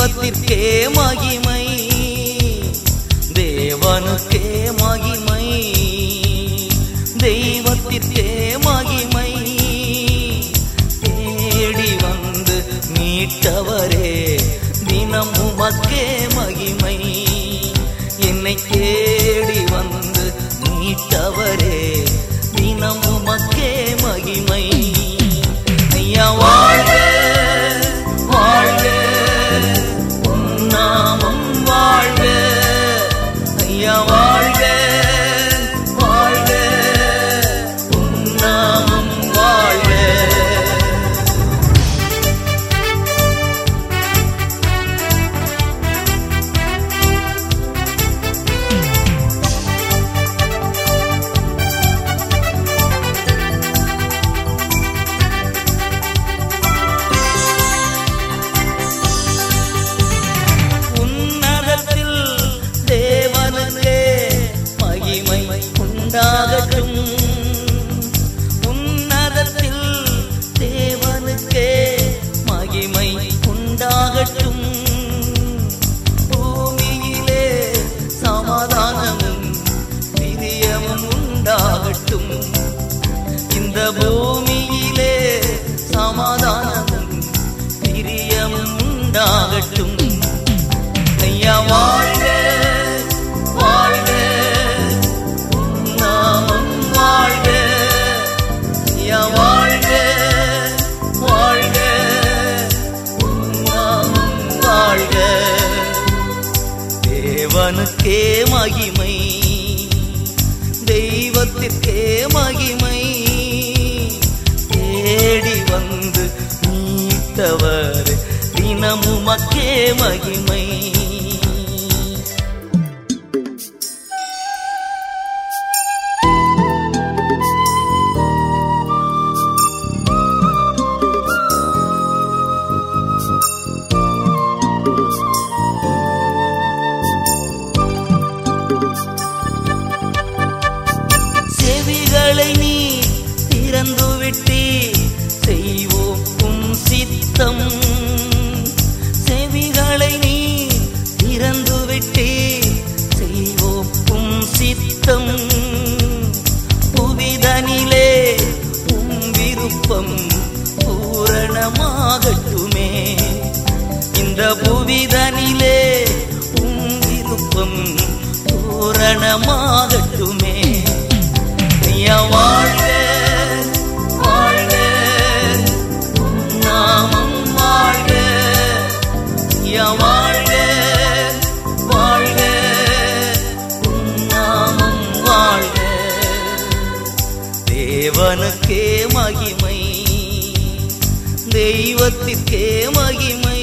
தெய்வத்திற்கே மகிமை தேவனுக்கே மகிமை தெய்வத்திற்கே மகிமை தேடி வந்து மீட்டவரே தினம் உமக்கே மகிமை என்னை தேடி வந்து மீட்டவரே தினம் உமக்கே மகிமை ஐயா வாழ்க வாழ்க உம் நாமம் வாழ்க ஐயா வாழ்க வாழ்க உம் நாமம் வாழ்க உன்னதத்தில் தேவனுக்கே மகிமை உண்டாகட்டும் உன்னதத்தில் தேவனுக்கே மகிமை உண்டாகட்டும் பூமியிலே சமாதானமும் பிரியமும் உண்டாகட்டும் இந்த பூமியிலே சமாதானமும் பிரியமும் உண்டாகட்டும் ஐயா வாழ்க வாழ்க உம் நாமம் வாழ்க ஐயா வாழ்க வாழ்க உம் நாமம் வாழ்க தேவனுக்கே மகிமை தெய்வத்திற்கே மகிமை தேடி வந்து மீட்டவர் தினமுமக்கே மகிமை செவிகளை நீ திறந்து விட்டி செய்வோம் உம் சித்தம் செவிகளை நீ திறந்து விட்டி செய்வோம் உம் சித்தம் புவிதனிலே உம் விருப்பம் பூரணமாகட்டுமே இந்த புவிதனிலே உம் விருப்பம் பூரணமாகட்டுமே ஐயா வாழ்க வாழ்க உம் நாமம் வாழ்க ஐயா வாழ்க வாழ்க உம் நாமம் வாழ்க தேவனுக்கே மகிமை தெய்வத்திற்கே மகிமை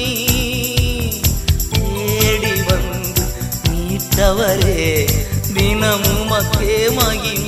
தேடி வந்து மீட்டவரே தினமும் மக்கே மகிமை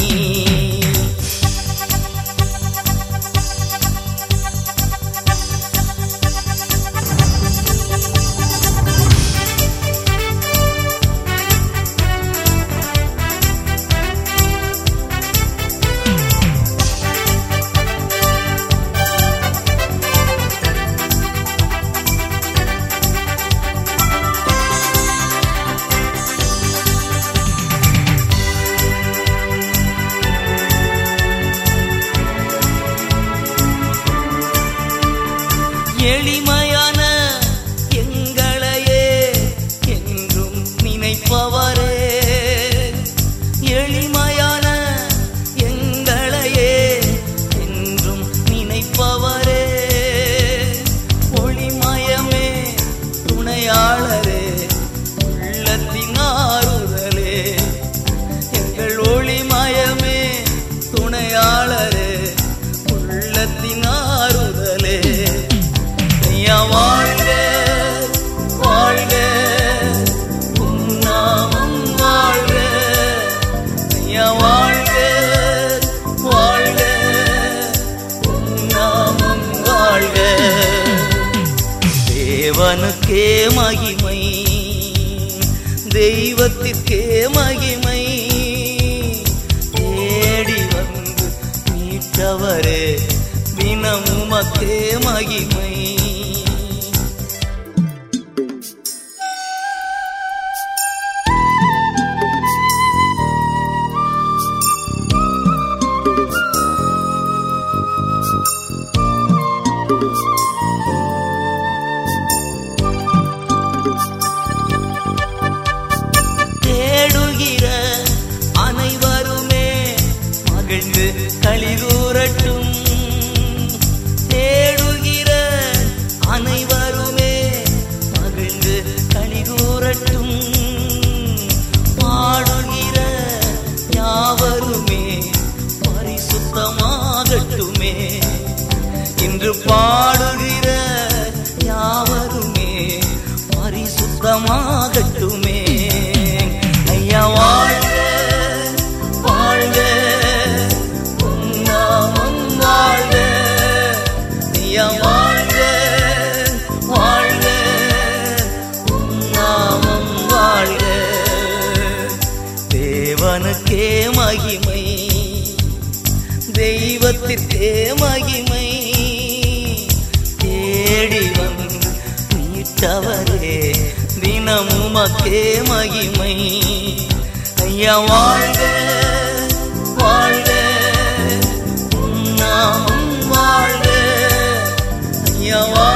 எளிமையான எங்களையே என்றும் நினைப்பவரே எளிமையான எங்களையே என்றும் நினைப்பவரே ஒளிமயமே துணையாளரே உள்ளத்தின் ஆறுதலே எங்கள் ஒளிமயமே துணையாளரே உள்ளத்தின் ஆறுதலே ஐயா வாழ்க வாழ்க உம் நாமம் வாழ்க ஐயா வாழ்க வாழ்க உம் நாமம் வாழ்க தேவனுக்கே மகிமை தெய்வத்திற்கே மகிமை தேடி வந்து மீட்டவரே தினமும் மக்கே மகிமை வசமாகட்டுமே ஐயா வாழ்க வாழ்க உம் நாமம் வாழ்க ஐயா வாழ்க வாழ்க உம் நாமம் வாழ்க தேவனுக்கே மகிமை தெய்வத்திற்கே மகிமை தேடி வந்து மீட்டவரே தினமுமக்கே மகிமை ஐயா வாழ்க வாழ்க உம் நாமம் வாழ்க ஐயா வாழ்க